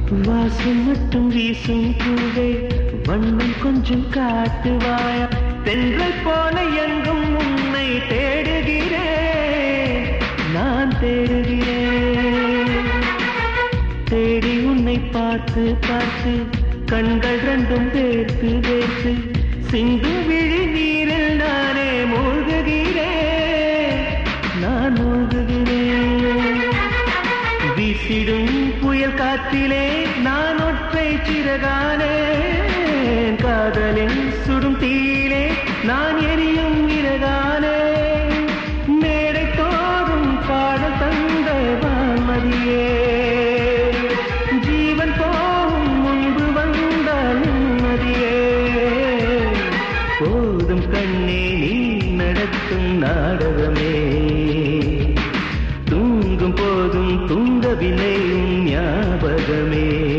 வாசம் மட்டும் வீசும் பூவே வண்ணம் கொஞ்சம் காட்டுவாயா தென்றல் போல எங்கும் உன்னை தேடுகிறேன் நான் தேடுகிறேன் தேடி உன்னை பார்த்து பார்த்து கண்கள் ரெண்டும் வேர்த்து வேர்த்து சிந்து விழி நீரில் நானே மூழ்குகிறேன் நான் மூழ்குகிறேன் வீசிடும் புயல் காற்றிலே நான் ஒற்றை சிறகானே காதலின் சுடும் தீயிலே நான் எரியும் இறகானே மேடை தோறும் பாடல் தந்த வான்மதியே ஜீவன் போகும் முன்பு வந்த நிம்மதியே போதும் கண்ணே நீ நடத்தும் நாடகமே தூங்கும் போதும் தூங்கவில்லை உன் ஞாபகமே